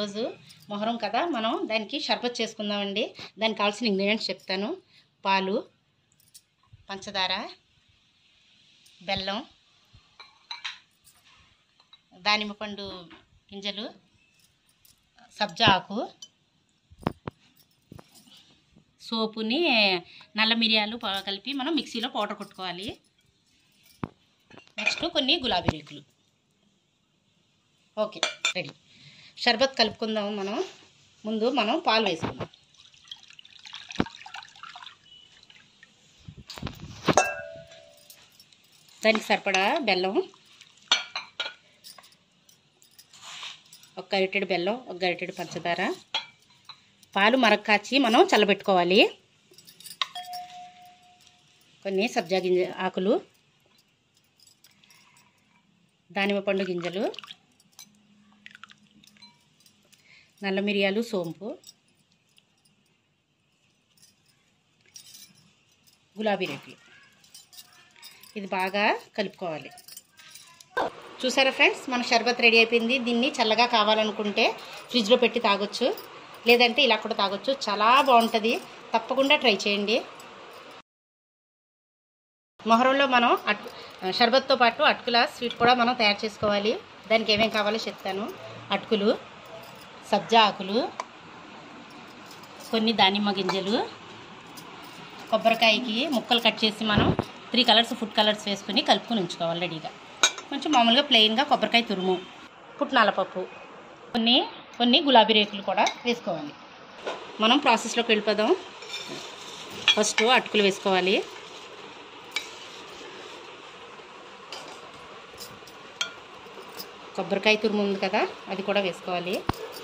ఈరోజు మొహరం కదా మనం దానికి షర్బత్ చేసుకుందామండి దానికి కావాల్సిన ఇంగ్రీడియంట్స్ చెప్తాను పాలు పంచదార బెల్లం దానిమ్మ పండు గింజలు సబ్జా ఆకు సోపుని నల్ల మిరియాలు ప- కలిపి మనం మిక్సీలో పౌడర్ కొట్టుకోవాలి నెక్స్ట్ కొన్ని గులాబీ రేకులు ఓకే రెడీ షర్బత్ కలుపుకుందాం మనం ముందు మనం పాలు వేసుకుందాం దానికి సరిపడా బెల్లం ఒక గరిటెడు బెల్లం ఒక గరిటెడు పంచదార పాలు మరగ కాచి మనం చల్లబెట్టుకోవాలి కొన్ని సబ్జా గింజ ఆకులు దానిమ్మ పండు గింజలు నల్ల మిరియాలు సోంపు గులాబీ రేకులు ఇది బాగా కలుపుకోవాలి చూసారా ఫ్రెండ్స్ మన షర్బత్ రెడీ అయిపోయింది దీన్ని చల్లగా కావాలనుకుంటే ఫ్రిడ్జ్లో పెట్టి తాగొచ్చు లేదంటే ఇలా కూడా తాగొచ్చు చాలా బాగుంటుంది తప్పకుండా ట్రై చేయండి మొహరంలో మనం అట్ షర్బత్తో పాటు అటుకుల స్వీట్ కూడా మనం తయారు చేసుకోవాలి దానికి ఏమేం కావాలో చెప్తాను అటుకులు సబ్జా ఆకులు కొన్ని దానిమ్మ గింజలు కొబ్బరికాయకి ముక్కలు కట్ చేసి మనం త్రీ కలర్స్ ఫుడ్ కలర్స్ వేసుకుని కలుపుకొని ఉంచుకోవాలి రెడీగా కొంచెం మామూలుగా ప్లెయిన్గా కొబ్బరికాయ తురుము పుట్నాల పప్పు కొన్ని కొన్ని గులాబీ రేకులు కూడా వేసుకోవాలి మనం ప్రాసెస్లోకి వెళ్ళిపోదాం ఫస్ట్ అటుకులు వేసుకోవాలి కొబ్బరికాయ తురుము ఉంది కదా అది కూడా వేసుకోవాలి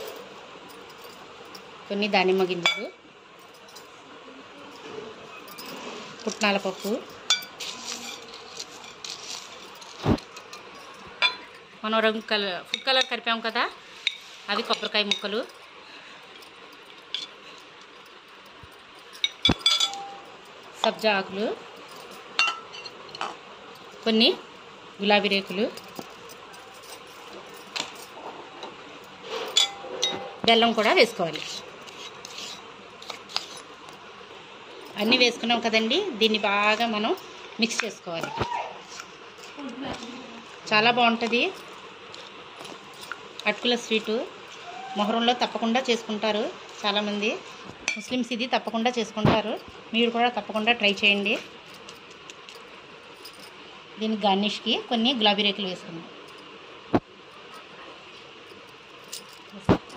కొన్ని దానిమ్మ గింజలు పుట్నాల పప్పు మనం రంగు కలర్ ఫుడ్ కలర్ కలిపాం కదా అది కొబ్బరికాయ ముక్కలు సబ్జా ఆకులు కొన్ని గులాబీ రేకులు బెల్లం కూడా వేసుకోవాలి అన్నీ వేసుకున్నాం కదండి దీన్ని బాగా మనం మిక్స్ చేసుకోవాలి చాలా బాగుంటుంది అటుకుల స్వీటు మొహరంలో తప్పకుండా చేసుకుంటారు చాలామంది ముస్లిమ్స్ ఇది తప్పకుండా చేసుకుంటారు మీరు కూడా తప్పకుండా ట్రై చేయండి దీని గార్నిష్కి కొన్ని గులాబీ రేకులు వేసుకుందాం